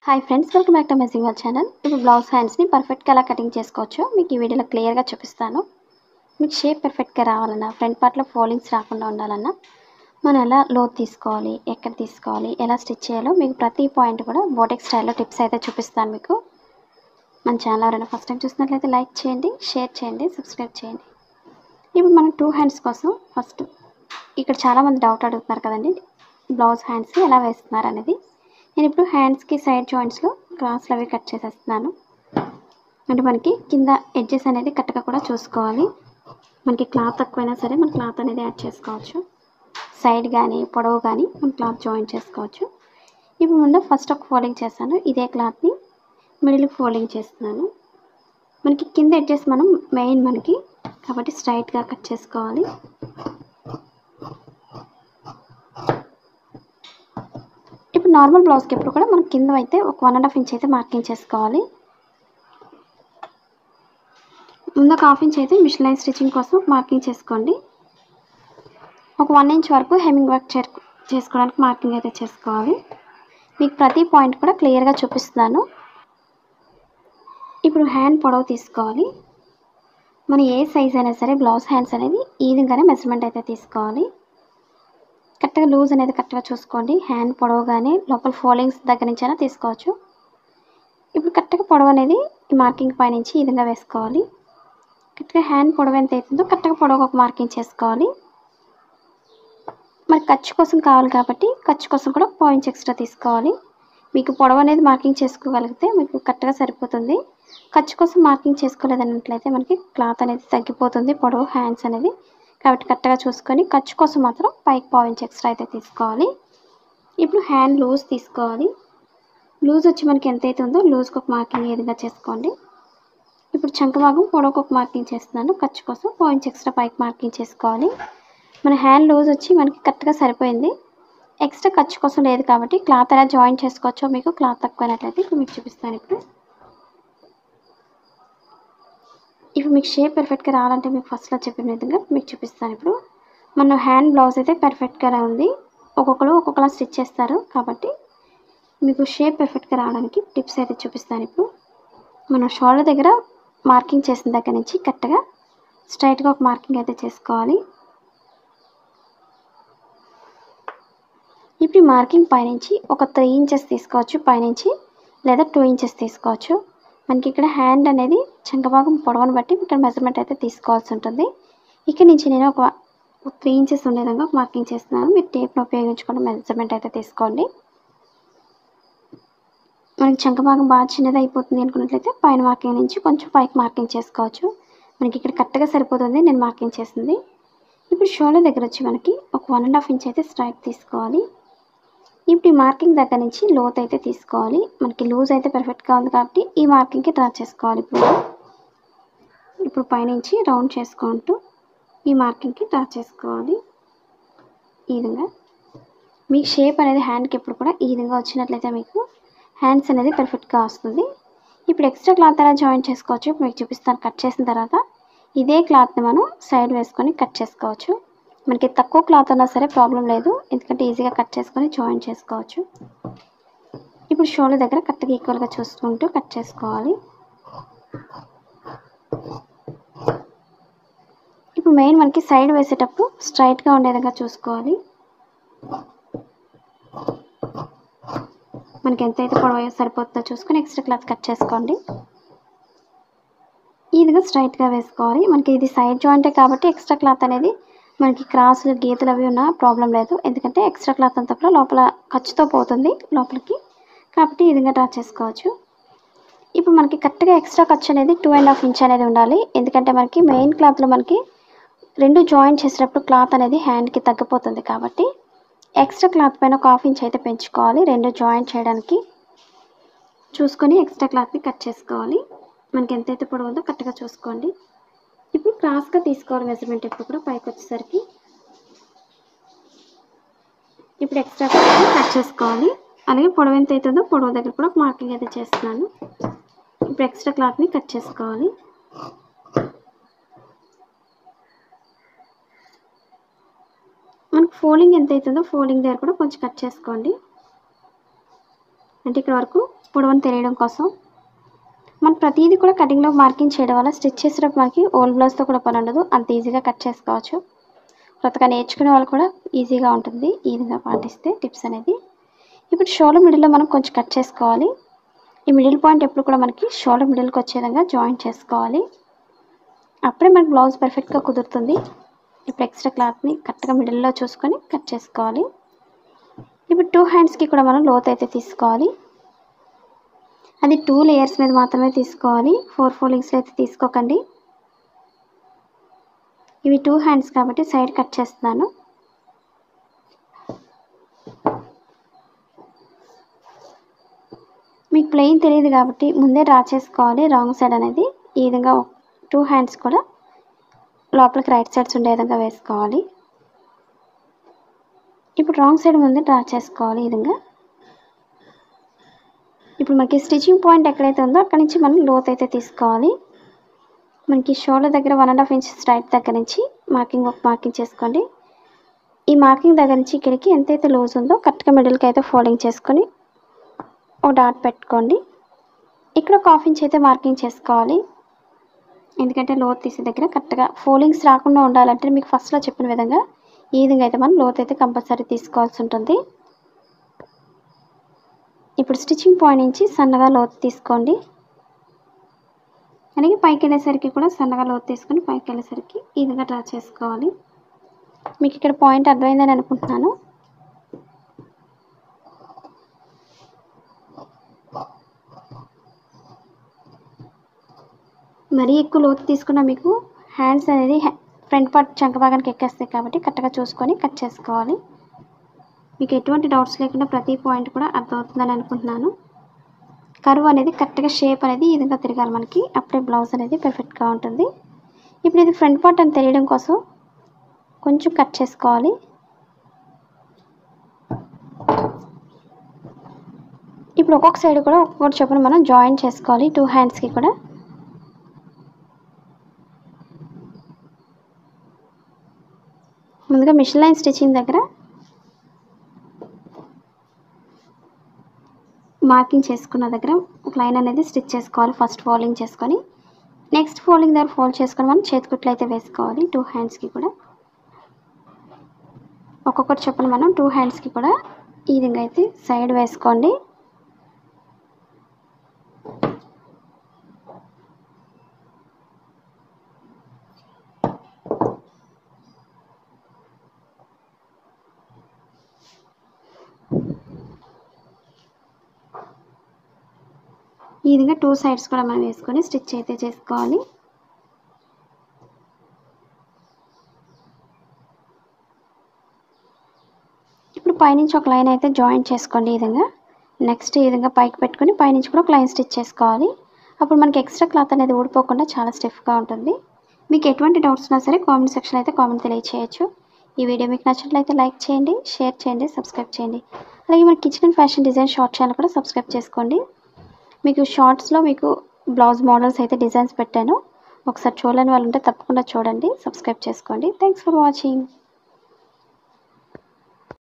hi friends welcome back to amazing వల్ channel ఇప్పుడు blouse హ్యాండ్స్ని పర్ఫెక్ట్గా ఎలా కటింగ్ చేసుకోవచ్చో మీకు ఈ వీడియోలో క్లియర్గా చూపిస్తాను మీకు షేప్ పర్ఫెక్ట్గా రావాలన్నా ఫ్రంట్ పార్ట్లో ఫోల్డింగ్స్ రాకుండా ఉండాలన్నా మనం ఎలా లోత్ తీసుకోవాలి ఎక్కడ తీసుకోవాలి ఎలా స్టిచ్ చేయాలో మీకు ప్రతి పాయింట్ కూడా బోటెక్ స్టైల్లో టిప్స్ అయితే చూపిస్తాను మీకు మన ఛానల్ ఎవరైనా ఫస్ట్ టైం చూసినట్లయితే లైక్ చేయండి షేర్ చేయండి సబ్స్క్రైబ్ చేయండి ఇప్పుడు మనం టూ హ్యాండ్స్ కోసం ఫస్ట్ ఇక్కడ చాలామంది డౌట్ అడుగుతున్నారు కదండి బ్లౌజ్ హ్యాండ్స్ ఎలా వేస్తున్నారు అనేది నేను ఇప్పుడు హ్యాండ్స్కి సైడ్ జాయింట్స్లో క్రాస్లు అవి కట్ చేసేస్తున్నాను అంటే మనకి కింద ఎడ్జెస్ అనేది కరెక్ట్గా కూడా చూసుకోవాలి మనకి క్లాత్ తక్కువైనా సరే మన క్లాత్ అనేది యాడ్ చేసుకోవచ్చు సైడ్ కానీ పొడవు కానీ మనం క్లాత్ జాయిన్ చేసుకోవచ్చు ఇప్పుడు ముందు ఫస్ట్ ఒక ఫోల్డింగ్ చేస్తాను ఇదే క్లాత్ని మిడిల్ ఫోల్డింగ్ చేస్తున్నాను మనకి కింద ఎడ్జెస్ మనం మెయిన్ మనకి కాబట్టి స్ట్రైట్గా కట్ చేసుకోవాలి ఇప్పుడు నార్మల్ బ్లౌజ్కి ఎప్పుడు కూడా మనం కింద అయితే ఒక వన్ అండ్ హాఫ్ ఇంచ్ అయితే మార్కింగ్ చేసుకోవాలి ముందు ఒక హాఫ్ ఇంచ్ అయితే మిషన్ లైన్ స్టిచ్చింగ్ కోసం మార్కింగ్ చేసుకోండి ఒక వన్ ఇంచ్ వరకు హెమ్మింగ్ వర్క్ చేసుకోవడానికి మార్కింగ్ అయితే చేసుకోవాలి మీకు ప్రతి పాయింట్ కూడా క్లియర్గా చూపిస్తున్నాను ఇప్పుడు హ్యాండ్ పొడవు తీసుకోవాలి మనం ఏ సైజ్ అయినా సరే బ్లౌజ్ హ్యాండ్స్ అనేది ఈ విధంగానే మెజర్మెంట్ అయితే తీసుకోవాలి కరెక్ట్గా లూజ్ అనేది కరెక్ట్గా చూసుకోండి హ్యాండ్ పొడవు కానీ లోపల ఫోల్డింగ్స్ దగ్గర నుంచి అయినా తీసుకోవచ్చు ఇప్పుడు కరెక్ట్గా పొడవు అనేది ఈ మార్కింగ్ పై నుంచి ఈ విధంగా వేసుకోవాలి కరెక్ట్గా హ్యాండ్ పొడవు ఎంత అవుతుందో కరెక్ట్గా పొడవు ఒక మార్కింగ్ చేసుకోవాలి మరి ఖర్చు కోసం కావాలి కాబట్టి ఖర్చు కోసం కూడా పాయింట్స్ ఎక్స్ట్రా తీసుకోవాలి మీకు పొడవు అనేది మార్కింగ్ చేసుకోగలిగితే మీకు కరెక్ట్గా సరిపోతుంది ఖర్చు కోసం మార్కింగ్ చేసుకోలేదన్నట్లయితే మనకి క్లాత్ అనేది తగ్గిపోతుంది పొడవు హ్యాండ్స్ అనేది కాబట్టి కరెక్ట్గా చూసుకొని ఖర్చు కోసం మాత్రం పైకి పావించి ఎక్స్ట్రా అయితే తీసుకోవాలి ఇప్పుడు హ్యాండ్ లూజ్ తీసుకోవాలి లూజ్ వచ్చి మనకి ఎంత అయితే ఉందో లూజ్కి ఒక మార్కింగ్ ఏ విధంగా చేసుకోండి ఇప్పుడు చంక భాగం పొడవుకు ఒక మార్కింగ్ చేస్తున్నాను ఖర్చు కోసం పాయింట్స్ ఎక్స్ట్రా పైకి మార్కింగ్ చేసుకోవాలి మన హ్యాండ్ లూజ్ వచ్చి మనకి కరెక్ట్గా సరిపోయింది ఎక్స్ట్రా ఖర్చు కోసం లేదు కాబట్టి క్లాత్ ఎలా జాయిన్ చేసుకోవచ్చో మీకు క్లాత్ తక్కువైనట్లయితే ఇప్పుడు మీకు చూపిస్తాను ఇప్పుడు ఇప్పుడు మీకు షేప్ పర్ఫెక్ట్గా రావాలంటే మీకు ఫస్ట్లో చెప్పిన విధంగా మీకు చూపిస్తాను ఇప్పుడు మన హ్యాండ్ బ్లౌజ్ అయితే పర్ఫెక్ట్గానే ఉంది ఒక్కొక్కరు ఒక్కొక్కలా స్టిచ్ చేస్తారు కాబట్టి మీకు షేప్ పర్ఫెక్ట్గా రావడానికి టిప్స్ అయితే చూపిస్తాను ఇప్పుడు మనం షోల్డర్ దగ్గర మార్కింగ్ చేసిన దగ్గర నుంచి కరెక్ట్గా స్ట్రైట్గా ఒక మార్కింగ్ అయితే చేసుకోవాలి ఇప్పుడు ఈ మార్కింగ్ పైనుంచి ఒక త్రీ ఇంచెస్ తీసుకోవచ్చు పైనుంచి లేదా టూ ఇంచెస్ తీసుకోవచ్చు మనకి ఇక్కడ హ్యాండ్ అనేది చంకభాగం పొడవును బట్టి ఇక్కడ మెజర్మెంట్ అయితే తీసుకోవాల్సి ఉంటుంది ఇక్కడ నుంచి నేను ఒక త్రీ ఇంచెస్ ఉండే విధంగా ఒక మార్కింగ్ చేస్తున్నాను మీరు టేప్ను ఉపయోగించుకొని మెజర్మెంట్ అయితే తీసుకోండి మనకి చంకభాగం బాగా చిన్నది అయిపోతుంది అనుకున్నట్లయితే పైన మార్కింగ్ నుంచి కొంచెం పైకి మార్కింగ్ చేసుకోవచ్చు మనకి ఇక్కడ కరెక్ట్గా సరిపోతుంది నేను మార్కింగ్ చేసింది ఇప్పుడు షోల్డర్ దగ్గర వచ్చి మనకి ఒక వన్ అండ్ హాఫ్ ఇంచ్ అయితే స్ట్రైక్ తీసుకోవాలి ఇప్పుడు ఈ మార్కింగ్ దగ్గర నుంచి లోత్ అయితే తీసుకోవాలి మనకి లూజ్ అయితే పర్ఫెక్ట్గా ఉంది కాబట్టి ఈ మార్కింగ్కి డ్రా చేసుకోవాలి ఇప్పుడు ఇప్పుడు పైనుంచి రౌండ్ చేసుకుంటూ ఈ మార్కింగ్కి డ్రా చేసుకోవాలి ఈ విధంగా మీకు షేప్ అనేది హ్యాండ్కి ఎప్పుడు కూడా ఈ విధంగా వచ్చినట్లయితే మీకు హ్యాండ్స్ అనేది పర్ఫెక్ట్గా వస్తుంది ఇప్పుడు ఎక్స్ట్రా క్లాత్ ఎలా జాయిన్ చేసుకోవచ్చు ఇప్పుడు మీకు చూపిస్తాను కట్ చేసిన తర్వాత ఇదే క్లాత్ని మనం సైడ్ వేసుకొని కట్ చేసుకోవచ్చు మనకి తక్కువ క్లాత్ ఉన్నా సరే ప్రాబ్లం లేదు ఎందుకంటే ఈజీగా కట్ చేసుకొని జాయిన్ చేసుకోవచ్చు ఇప్పుడు షోల్డర్ దగ్గర కరెక్ట్గా ఈక్వల్గా చూసుకుంటూ కట్ చేసుకోవాలి ఇప్పుడు మెయిన్ మనకి సైడ్ వేసేటప్పుడు స్ట్రైట్గా ఉండే విధంగా చూసుకోవాలి మనకి ఎంతైతే పొడవు సరిపోతుందో చూసుకొని ఎక్స్ట్రా క్లాత్ కట్ చేసుకోండి ఈ విధంగా స్ట్రైట్గా వేసుకోవాలి మనకి ఇది సైడ్ జాయింటే కాబట్టి ఎక్స్ట్రా క్లాత్ అనేది మనకి క్రాసులు గీతలు అవి ఉన్నా ప్రాబ్లం లేదు ఎందుకంటే ఎక్స్ట్రా క్లాత్ అంతా కూడా లోపల ఖర్చుతో పోతుంది లోపలికి కాబట్టి ఈ విధంగా డ్రా చేసుకోవచ్చు ఇప్పుడు మనకి కరెక్ట్గా ఎక్స్ట్రా ఖర్చు అనేది టూ అండ్ హాఫ్ ఇంచ్ అనేది ఉండాలి ఎందుకంటే మనకి మెయిన్ క్లాత్లో మనకి రెండు జాయిన్ చేసేటప్పుడు క్లాత్ అనేది హ్యాండ్కి తగ్గిపోతుంది కాబట్టి ఎక్స్ట్రా క్లాత్ పైన ఒక హాఫ్ ఇంచ్ అయితే పెంచుకోవాలి రెండు జాయిన్ చేయడానికి చూసుకొని ఎక్స్ట్రా క్లాత్ని కట్ చేసుకోవాలి మనకి ఎంతైతే పొడవు ఉందో కరెక్ట్గా చూసుకోండి ఇప్పుడు క్రాస్గా తీసుకోవాలి మెజర్మెంట్ ఎప్పుడు కూడా పైకి వచ్చేసరికి ఇప్పుడు ఎక్స్ట్రా కట్ చేసుకోవాలి అలాగే పొడవు ఎంత అవుతుందో పొడవు దగ్గర కూడా మార్కింగ్ అయితే చేస్తున్నాను ఇప్పుడు ఎక్స్ట్రా క్లాత్ని కట్ చేసుకోవాలి మనకు ఫోల్డింగ్ ఎంత అవుతుందో ఫోల్డింగ్ దగ్గర కూడా కొంచెం కట్ చేసుకోండి అంటే ఇక్కడ వరకు పొడవును తెలియడం కోసం మనం ప్రతిదీ కూడా కటింగ్లో మార్కింగ్ చేయడం వల్ల స్టిచ్ చేసేటప్పుడు మనకి ఓల్డ్ బ్లౌజ్తో కూడా పని ఉండదు అంత ఈజీగా కట్ చేసుకోవచ్చు కొత్తగా నేర్చుకునే వాళ్ళు కూడా ఈజీగా ఉంటుంది ఈ విధంగా పాటిస్తే టిప్స్ అనేది ఇప్పుడు షోల్డర్ మిడిల్లో మనం కొంచెం కట్ చేసుకోవాలి ఈ మిడిల్ పాయింట్ ఎప్పుడు కూడా మనకి షోల్డర్ మిడిల్కి వచ్చే విధంగా జాయిన్ చేసుకోవాలి అప్పుడే మనకి బ్లౌజ్ పర్ఫెక్ట్గా కుదురుతుంది ఇప్పుడు ఎక్స్ట్రా క్లాత్ని కరెక్ట్గా మిడిల్లో చూసుకొని కట్ చేసుకోవాలి ఇప్పుడు టూ హ్యాండ్స్కి కూడా మనం లోత్ అయితే తీసుకోవాలి అది టూ లేయర్స్ మీద మాత్రమే తీసుకోవాలి ఫోర్ ఫోల్డింగ్స్లో అయితే తీసుకోకండి ఇవి టూ హ్యాండ్స్ కాబట్టి సైడ్ కట్ చేస్తున్నాను మీకు ప్లెయిన్ తెలియదు కాబట్టి ముందే డ్రా చేసుకోవాలి రాంగ్ సైడ్ అనేది ఈ విధంగా టూ హ్యాండ్స్ కూడా లోపలికి రైట్ సైడ్స్ ఉండే విధంగా వేసుకోవాలి ఇప్పుడు రాంగ్ సైడ్ ముందే డ్రా చేసుకోవాలి ఈ విధంగా ఇప్పుడు మనకి స్టిచ్చింగ్ పాయింట్ ఎక్కడైతే ఉందో అక్కడ నుంచి మనం లోత్ అయితే తీసుకోవాలి మనకి షోల్డర్ దగ్గర one and half inch straight దగ్గర నుంచి మార్కింగ్ ఒక మార్కింగ్ చేసుకోండి ఈ మార్కింగ్ దగ్గర నుంచి ఇక్కడికి ఎంతైతే లూజ్ ఉందో కరెక్ట్గా మిడిల్కి అయితే ఫోల్డింగ్ చేసుకొని ఒక డాట్ పెట్టుకోండి ఇక్కడ ఒక హాఫ్ ఇంచ్ అయితే మార్కింగ్ చేసుకోవాలి ఎందుకంటే లోత్ తీసే దగ్గర కరెక్ట్గా ఫోల్డింగ్స్ రాకుండా ఉండాలంటే మీకు ఫస్ట్లో చెప్పిన విధంగా ఈ విధంగా అయితే మనం లోత్ అయితే కంపల్సరీ తీసుకోవాల్సి ఉంటుంది ఇప్పుడు స్టిచ్చింగ్ పాయింట్ నుంచి సన్నగా లోతు తీసుకోండి అలాగే పైకి వెళ్ళేసరికి కూడా సన్నగా లోతు తీసుకొని పైకి వెళ్ళేసరికి ఈ విధంగా డ్రా చేసుకోవాలి మీకు ఇక్కడ పాయింట్ అర్థమైందని అనుకుంటున్నాను మరీ ఎక్కువ లోతు తీసుకున్నా మీకు హ్యాండ్స్ అనేది ఫ్రంట్ పార్ట్ చంక భాగానికి ఎక్కేస్తాయి కాబట్టి కరెక్ట్గా చూసుకొని కట్ చేసుకోవాలి మీకు ఎటువంటి డౌట్స్ లేకుండా ప్రతి పాయింట్ కూడా అర్థమవుతుందని అనుకుంటున్నాను కరువు అనేది కరెక్ట్గా షేప్ అనేది ఈ విధంగా తిరగాలి మనకి అప్పుడే బ్లౌజ్ అనేది పర్ఫెక్ట్గా ఉంటుంది ఇప్పుడు ఇది ఫ్రంట్ పార్ట్ అని తెలియడం కోసం కొంచెం కట్ చేసుకోవాలి ఇప్పుడు ఒక్కొక్క సైడ్ కూడా ఒక్కొక్కటి చొప్పున మనం జాయిన్ చేసుకోవాలి టూ హ్యాండ్స్కి కూడా ముందుగా మిషన్ లైన్ స్టిచ్చింగ్ దగ్గర మార్కింగ్ చేసుకున్న దగ్గర ఒక లైన్ అనేది స్టిచ్ చేసుకోవాలి ఫస్ట్ ఫోల్డింగ్ చేసుకొని నెక్స్ట్ ఫోల్డింగ్ దగ్గర ఫోల్డ్ చేసుకొని మనం చేతికుట్లు అయితే వేసుకోవాలి టూ హ్యాండ్స్కి కూడా ఒక్కొక్కటి చొప్పున మనం టూ హ్యాండ్స్కి కూడా ఈ విధంగా అయితే సైడ్ వేసుకోండి ఈ విధంగా టూ సైడ్స్ కూడా మనం వేసుకొని స్టిచ్ అయితే చేసుకోవాలి ఇప్పుడు పైనుంచి ఒక లైన్ అయితే జాయిన్ చేసుకోండి ఈ విధంగా నెక్స్ట్ ఈ విధంగా పైకి పెట్టుకొని పైనుంచి కూడా ఒక లైన్ స్టిచ్ చేసుకోవాలి అప్పుడు మనకి ఎక్స్ట్రా క్లాత్ అనేది ఊడిపోకుండా చాలా స్టిఫ్గా ఉంటుంది మీకు ఎటువంటి డౌట్స్ ఉన్నా సరే కామెంట్ సెక్షన్ అయితే కామెంట్ తెలియచేయచ్చు ఈ వీడియో మీకు నచ్చినట్లయితే లైక్ చేయండి షేర్ చేయండి సబ్స్క్రైబ్ చేయండి అలాగే మన kitchen and fashion design short channel కూడా సబ్స్క్రైబ్ చేసుకోండి మీకు షార్ట్స్లో మీకు బ్లౌజ్ మోడల్స్ అయితే డిజైన్స్ పెట్టాను ఒకసారి చూడలేని వాళ్ళు ఉంటే తప్పకుండా చూడండి సబ్స్క్రైబ్ చేసుకోండి థ్యాంక్స్ ఫర్ వాచింగ్